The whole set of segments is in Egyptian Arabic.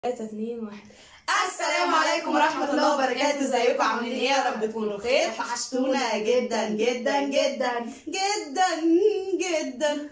3 2 1 السلام عليكم ورحمة الله وبركاته ازيكم عاملين ايه يا رب تكونوا خير وحشتونا جدا جدا جدا جدا جدا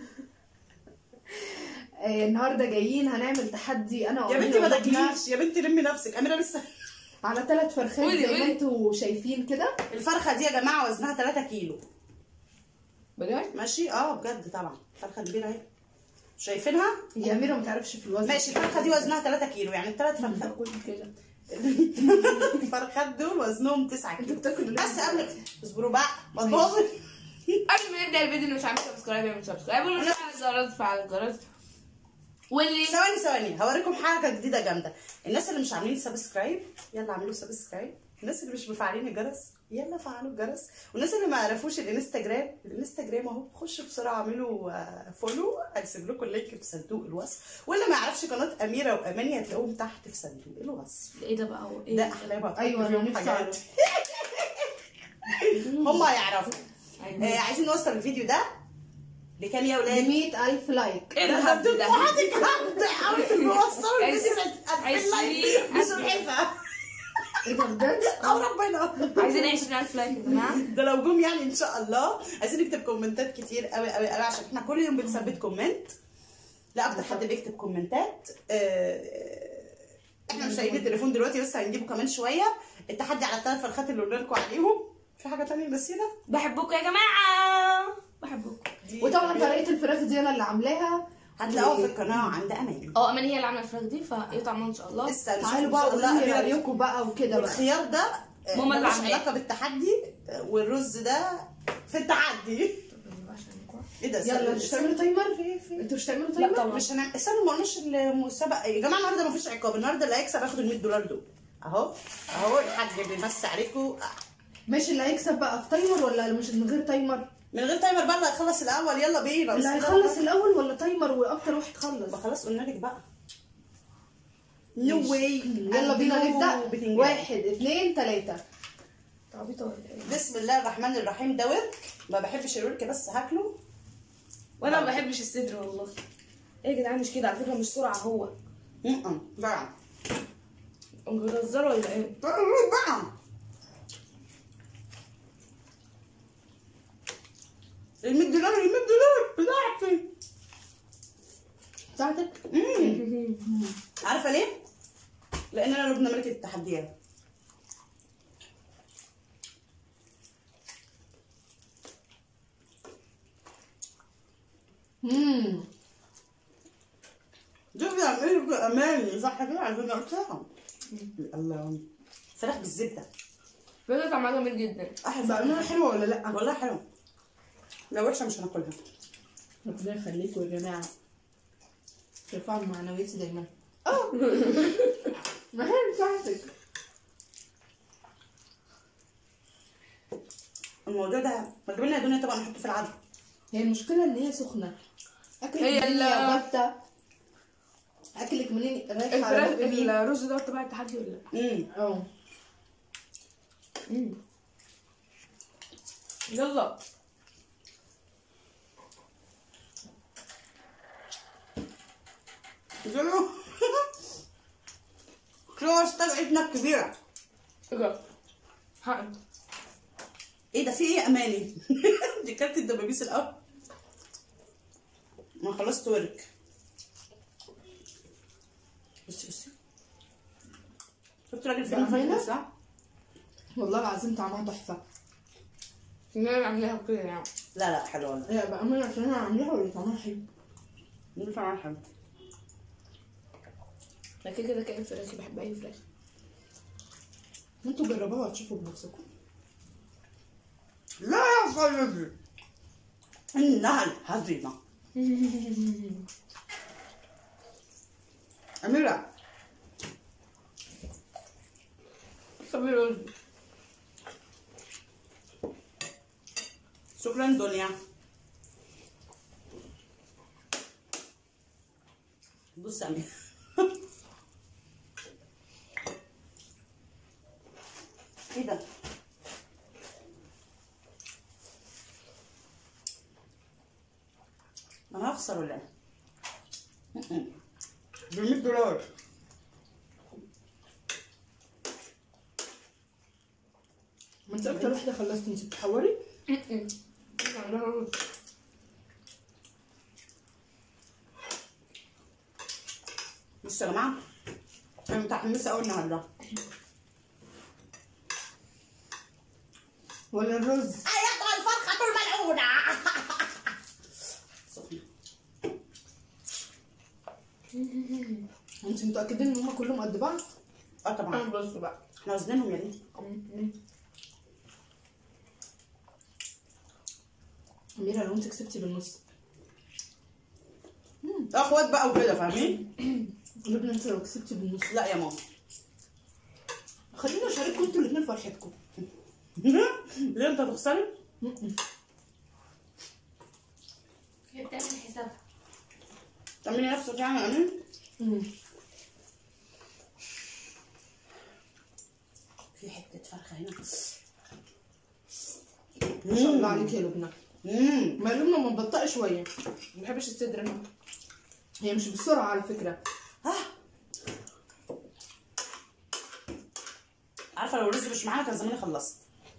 آه، النهارده جايين هنعمل تحدي انا يا وأميرة بنتي ما ولبنى تاكليش يا بنتي لمي نفسك اميره لسه على ثلاث فرخات قولي، زي ما قولي. انتوا شايفين كده الفرخه دي يا جماعه وزنها 3 كيلو بجد؟ ماشي اه بجد طبعا فرخه كبيره اهي شايفينها يا اميره ما تعرفش في الوزن ماشي الفرخه دي وزنها 3 كيلو يعني الثلاث فرخات باكل كده الفرخات دول وزنهم 9 انتوا كيلو بتاكلوا ليه؟ بس قبل اصبروا بقى ما تبوظوا قبل ما نبدا الفيديو اللي مش عامل سبسكرايب يعمل سبسكرايب واللي مش عامل الجرس فعل الجرس واللي ثواني ثواني هوريكم حاجه جديده جامده الناس اللي مش عاملين سبسكرايب يلا اعملوا سبسكرايب الناس اللي مش مفعلين الجرس يلا فعلوا الجرس والناس اللي ما يعرفوش الانستجرام الانستجرام اهو خشوا بسرعه اعملوا آه، فولو هسيب لكم اللينك في صندوق الوصف واللي ما يعرفش قناه اميره واماني هتلاقوهم تحت في صندوق الوصف ايه ده بقى هو ايه ده احلام ايوه انا نفسي حاجات اعرف هم هيعرفوا أيوة. آه عايزين نوصل الفيديو ده لكام يا ولاد؟ 100000 لايك ايه الهبد ده؟ وحدك هبد قوي بيوصلوا الفيديو عايزين- لايك بسلحفه ايه ده بجد؟ او ربنا عايزين 20000 لايك يا جماعه ده لو جم يعني ان شاء الله عايزين نكتب كومنتات كتير قوي قوي قوي عشان احنا كل يوم بنثبت كومنت لا اكتر حد بيكتب كومنتات آه، احنا مش هنجيب التليفون دلوقتي بس هنجيبه كمان شويه التحدي على الثلاث فرخات اللي قلنا لكم عليهم في حاجه تانية نسينا بحبكم يا جماعه بحبكم وطبعا طريقه الفراخ دي انا اللي عاملاها هتلاقوها في القناه عند امان اه اماني هي اللي عامله الفراخ دي فايه طعمها ان شاء الله لسه نشوف تعالوا إن بقى شاء الله قولوا لي أميرة رايكم بقى وكده بقى والخيار ده آه، ماما اللي ملوش عاملاه. علاقه بالتحدي آه، والرز ده في التحدي ايه ده يلا مش تعملوا تايمر في في انتوا مش تعملوا لا تايمر طبعا مش هنعمل استنوا ما قلناش المسابقه يا جماعه النهارده مفيش عقاب النهارده اللي هيكسب هياخد ال 100 دولار دول اهو اهو الحاج بيمسي عليكم ماشي اللي هيكسب بقى في تايمر ولا مش من غير تايمر من غير تايمر بقى اللي هيخلص الاول يلا بينا اللي هيخلص الاول ولا تايمر واكتر واحد خلص ما خلاص قلنا لك بقى نو واي يلا بينا نبدا واحد اثنين ثلاثة عبيطه ولا ايه بسم الله الرحمن الرحيم ده ورك ما بحبش الورك بس هاكله وانا ما بحبش الصدر والله ايه يا جدعان مش كده على فكره مش سرعه هو م-م. بقى انتوا بتهزروا ولا ايه بقى ال 100 دولار ال 100 دولار بتاعتي بتاعتك عارفه ليه؟ لان انا لبنى ملكه التحديات امم دول بيعملوا اماني صح كده عشان قلتها الله فراخ بالزبده بجد طعمها جميل جدا احلى بقى حلوة ولا لا؟ والله حلو لو وحشه مش هناكلها ربنا يخليكم يا جماعة ترفعوا معنوياتي دايما اه ما هي بتاعتك الموضوع ده ما تجيب لنا يا دنيا طبعا نحطه في العدد هي المشكلة ان هي سخنة اكلك هي منين ال- يا بطة اكلك منين رايح على الفراخ بق مين؟ الرز ده تبع التحدي ولا لا امم اه يلا قالوا شو اشتغلتنا كبيره اجرب حقك ايه ده في ايه يا اماني دي كانت الدبابيس الاول ما خلصت ورك بصي بصي شفت راجل فين بأمانة؟ فين صح؟ والله العظيم طعمها تحفة انا عاملاها كده يعني لا لا حلوه والله هي بأمانة عشان انا عاملاها ولا طعمها حلو دي طعمها حلو انا كده كده كائن فراخي بحب اي فراخ انتوا جربوها وهتشوفوا بنفسكم لا يا صاحبي انها الهزيمه أميرة صبري رز شكرا دنيا بص يا أميرة ايه ده؟ انا هخسر ولا ايه؟ ب 100 دولار ما انت اكتر واحده خلصت انت بتحوري بصوا يا جماعه انا متحمسه قوي النهارده ولا الرز ايتها الفرخه الملعونه سخنة. انت متاكدين ان هم كلهم قد بعض اه طبعا انا بص بقى احنا وزنينهم يا بنتي اميره لو انت كسبتي بالنص اخوات بقى وكده فاهمين لبنى انت لو كسبتي بالنص لا يا ماما خلينا اشارككم انتوا الاثنين فرحتكم ليه انت هتخسري هي بتعمل حسابها تعملي نفسك يعني يا امين مم. في حته فرخه هنا ما شاء الله عليك يا لبنى امم ما لبنى مبطئه شويه ما بحبش الصدر انا هي مش بسرعه على فكره ها عارفه لو الرز مش معانا كان زماني خلصت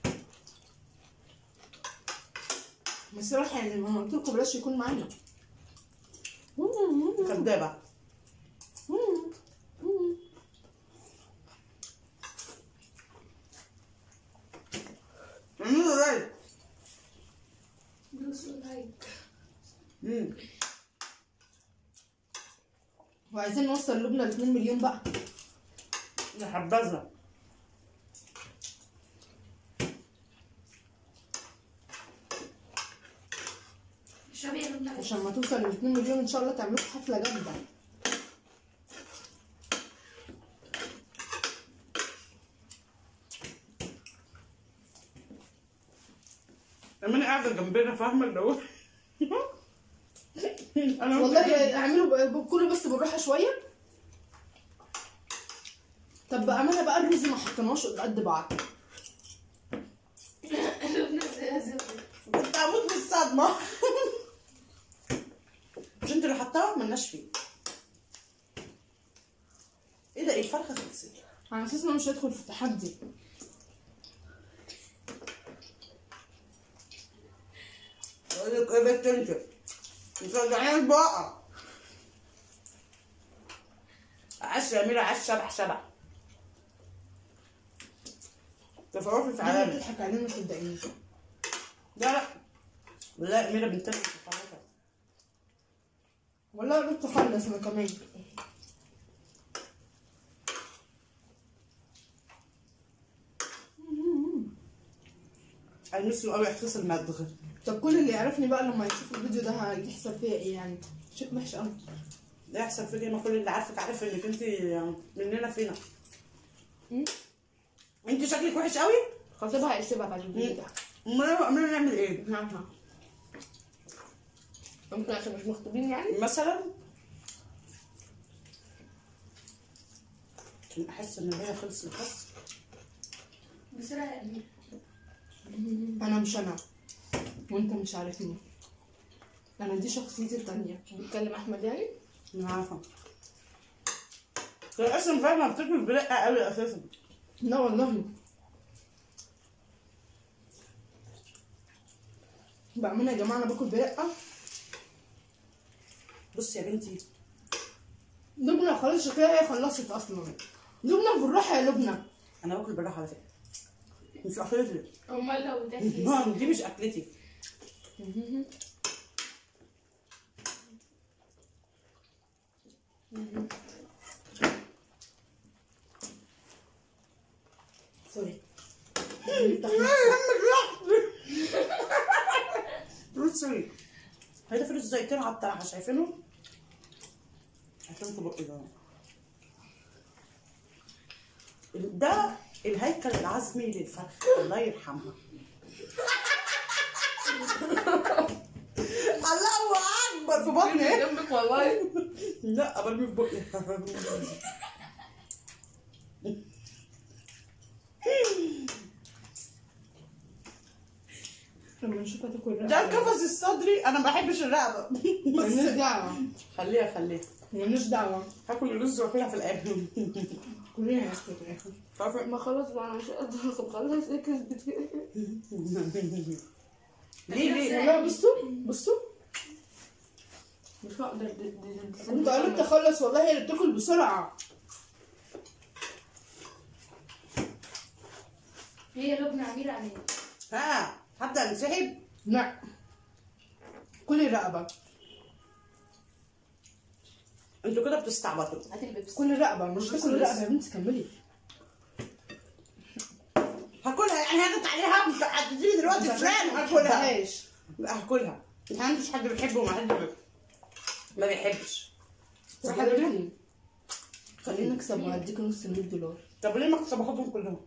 بس راح يعني ما قلت لكم بلاش يكون معانا كدابه امم ازاي امم وعايزين نوصل لبنى ل 2 مليون بقى يا حبذا اشربي يا لبنى عشان ما توصل ل 2 مليون ان شاء الله تعملوا لكم حفله جامده اماني قاعده جنبنا فاهمه اللي هو انا والله اعملوا ب- كله بس بالراحه شويه طب بامانه بقى الرز ما حطيناش قد بعض لبنى زي- كنت هموت من الصدمه مش انت اللي حطاها ملناش فيه ايه ده ايه الفرخه خلصت على اساس انه مش هيدخل في التحدي بقول لك ايه بنت انت مش رجعين بقى عش يا ميرا عش شبح شبح تفوقي في عالم عالمي بتضحك علينا صدقيني لا لا لا ميرا بنتنا متفوقة. والله قلت اخلص انا كمان انا نفسي قوي احساس المدغ طب كل اللي يعرفني بقى لما يشوف الفيديو ده هيحصل فيا ايه يعني شيء وحش قوي ده يحصل فيك ما كل اللي عارفك عارف انك انت مننا فينا انت شكلك وحش قوي خطيبها هيسيبها بعد الفيديو ده امال امال نعمل ايه نعم ممكن عشان مش مخطوبين يعني مثلا عشان احس ان هي خلصت بس بسرعة يا أمير انا مش انا وانت مش عارفني انا دي شخصيتي التانية بيتكلم أحمد يعني انا عارفه هي اصلا فاهمه بتاكل برقه قوي اساسا لا والله بأمانة يا جماعة أنا باكل برقة بصي يا بنتي لبنى خلاص شكلها هي خلصت أصلا لبنى بالراحة يا لبنى انا باكل بالراحه على فكره مش اكلتي أمال لو ده مام، دي مش اكلتي سوري بصي هيدا فلوس زيتون على الطرحه شايفينه؟ شايفينه في بقي ده ده الهيكل العظمي للفرخ الله يرحمها الله اكبر في بطني جنبك والله لا برمي في بقي لما نشوفها تاكل رقة ده القفص الصدري انا ما بحبش الرقبه مالناش بس دعوة خليها خليها مالناش دعوة هاكل الرز واكلها في الاخر كلنا هناكل في الآخر عارفة ما خلاص بقى انا مش قادرة خلاص ايه كسبت كده ليه ليه لا بصوا بصوا مش هقدر دي- دي- دي- دي- انت قلت تخلص والله هي اللي بتاكل بسرعه هي لبنى عميرة علينا ها هبدا انسحب لا كل الرقبه انتوا كده بتستعبطوا هات البيبسي كل الرقبه مش بس تاكل الرقبه لسه. يا بنتي كملي هاكلها يعني هاجت عليها مش هتديني دلوقتي ما فلان هاكلها تاكلهاش لا هاكلها ما فيش حد بيحبه وما حد ما بيحبش يا صح كده؟ حبيبتي خليني اكسب وهديك نص 100 دولار طب ليه ما كنت باخدهم كلهم؟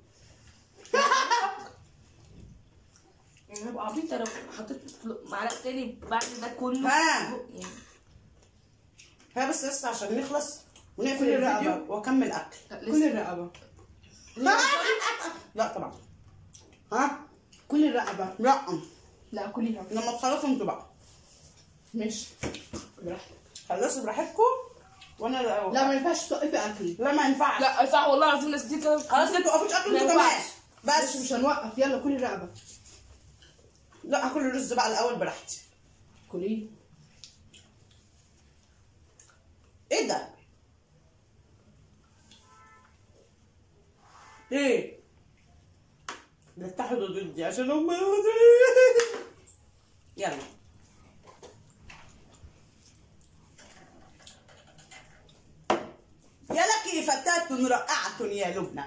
يعني هبقى عبيطة لو حطيت معلقة تاني بعد ده كله ها. يعني هي بس لسه عشان نخلص ونقفل كل الرقبة. الفيديو واكمل اكل لا، كل لسه الرقبه لا طبعا ها كل الرقبه لا لا كليها لما تخلصوا انتوا بقى ماشي براحتك خلصوا براحتكم وانا لا, لا ما ينفعش توقفي اكل لا ما ينفعش لا صح والله العظيم ناس كتير كده خلاص ما توقفوش اكل ما انتوا كمان ينفعش. بس بس مش هنوقف يلا كل الرقبه لا هاكل الرز بقى الاول براحتي كليه ايه ده؟ ايه؟ بيتحدوا ضدي عشان هم يلا يا لك فتاة رائعة يا لبنى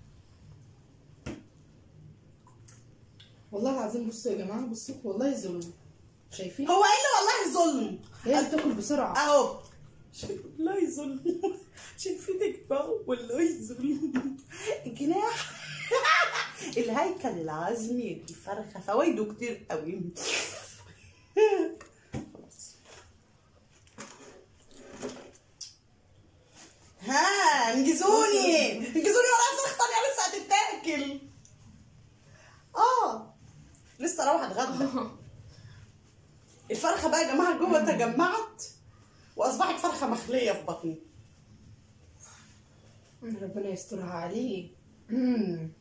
والله العظيم بصوا يا جماعه بصوا والله ظلم شايفين هو ايه اللي والله ظلم هي اللي بتاكل بسرعه اهو شايف- والله ظلم شايفينك بقى والله ظلم الجناح الهيكل العظمي الفرخه فوائده كتير قوي خلاص. ها انجزوني انجزوني ولا الفرخه التانية لسه هتتاكل اه لسه اروح اتغدى الفرخه بقى يا جماعه جوه تجمعت واصبحت فرخه مخليه في بطني ربنا يسترها عليه مم.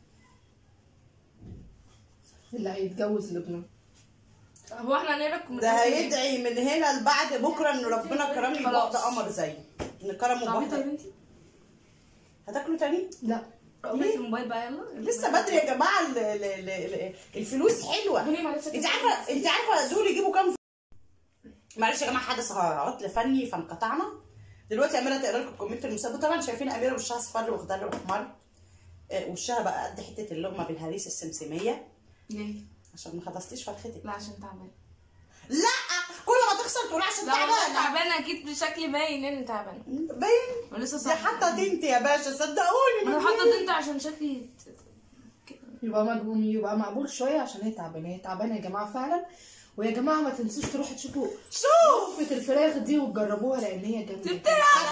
اللي هيتجوز لبنى هو احنا هنقرا ده هيدعي من هنا لبعد بكره ان ربنا كرمني خلاص. بواحده قمر زيي ان كرمه عبيطة يا بواحده بنتي هتاكلوا تاني لا قومي الموبايل بقى يلا لسه بدري يا جماعه ال- ال- ال- ال- الفلوس حلوه هوني معلش انت عارفه انت عارفه دول يجيبوا كام معلش يا جماعه حدث عطل فني فانقطعنا دلوقتي اميره تقرا لكم الكومنت المسابق طبعا شايفين اميره وشها اصفر واخضر واحمر آه، وشها بقى قد حته اللقمه بالهريسه السمسميه ليه؟ عشان ما خلصتيش فرختك لا عشان تعبانة لا كل ما تخسر تقول عشان لا والله تعبانه تعبانة اكيد بشكل باين اني تعبانة باين ولسه دي صح حاطه تنت يا باشا صدقوني انا من حاطة مين؟ تنت عشان شكلي يبقى مجبوم يبقى مقبول شويه عشان هي تعبانه هي تعبانه يا جماعه فعلا ويا جماعه ما تنسوش تروحوا تشوفوا شوف وصفه الفراخ دي وتجربوها لان هي جامده جدا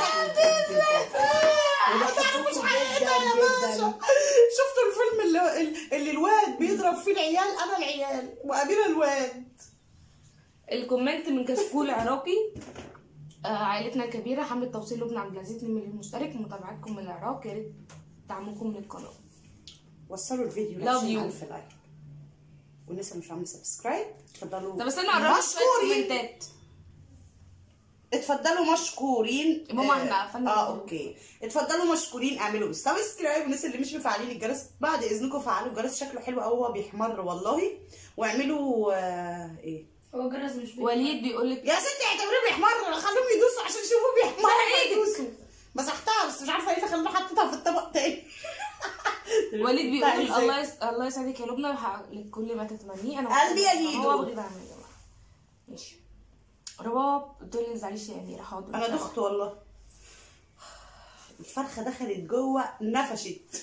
مش حقيقتها يا باشا شفتوا الفيلم اللي, اللي الواد بيضرب فيه العيال انا العيال واميره الواد الكومنت من كشكول عراقي آه عائلتنا كبيرة حملة توصيل لبنى عبد العزيز 2 مليون مشترك متابعتكم من العراق يا ريت دعمكم للقناة وصلوا الفيديو ل Love 20000 لايك والناس اللي مش عامله سبسكرايب اتفضلوا طب استنى اقرا لك شوية مشكورين كومنتات اتفضلوا مشكورين ماما آه، احنا قفلنا اه الفيديو. اوكي اتفضلوا مشكورين اعملوا سبسكرايب والناس اللي مش مفعلين الجرس بعد اذنكم فعلوا الجرس شكله حلو قوي هو بيحمر والله واعملوا آه ايه هو الجرس مش بيجي. وليد بيقول لك يا ستي اعتبريه بيحمر خليهم يدوسوا عشان يشوفوا بيحمر يدوسوا مسحتها بس مش عارفه ايه اللي خلاني حطيتها في الطبق تاني وليد بيقول لا، إزاي؟ الله يس... الله يسعدك يا لبنى ويحقق لك كل ما تتمنيه انا قلبي يا ليدو. هو بغيب عني يا جماعه ماشي رباب بتقول لي ما تزعليش يا اميره حاضر انا دخت والله الفرخه دخلت جوه نفشت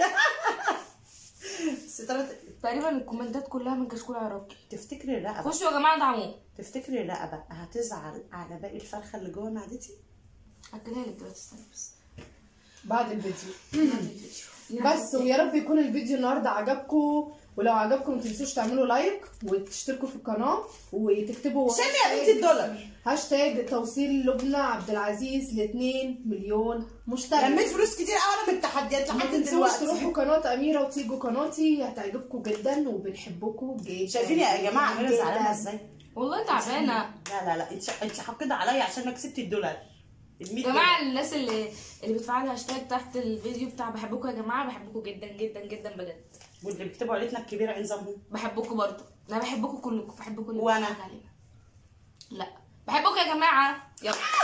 سترة تقريبا الكومنتات كلها من كشكول عراقي تفتكري الرقبه خشوا يا جماعه دعموه تفتكري الرقبه هتزعل على باقي الفرخه اللي جوه معدتي هكدها لك دلوقتي استني بس بعد الفيديو بعد الفيديو. بس ويا رب يكون الفيديو النهارده عجبكم ولو عجبكم ما تنسوش تعملوا لايك وتشتركوا في القناه وتكتبوا شامي يا بنتي الدولار هاشتاج توصيل لبنى عبد العزيز ل 2 مليون مشترك لميت فلوس كتير قوي من التحديات ما لحد تنسوش دلوقتي تروحوا قناه اميره وتيجوا قناتي هتعجبكم جدا وبنحبكم جدا شايفين يا جماعه اميره جداً. زعلانه ازاي والله تعبانه لا لا لا انت انت حقيده عليا عشان انا كسبت الدولار ال يا 100 جماعه الناس اللي اللي بتفعل هاشتاج تحت الفيديو بتاع بحبكم يا جماعه بحبكم جدا جدا جدا بجد واللي بيكتبوا عيلتنا الكبيره ايه نظامهم بحبكم برضه انا بحبكم كلكم بحب كل اللي وأنا؟ بيتفرج علينا لا بحبكم يا جماعه يلا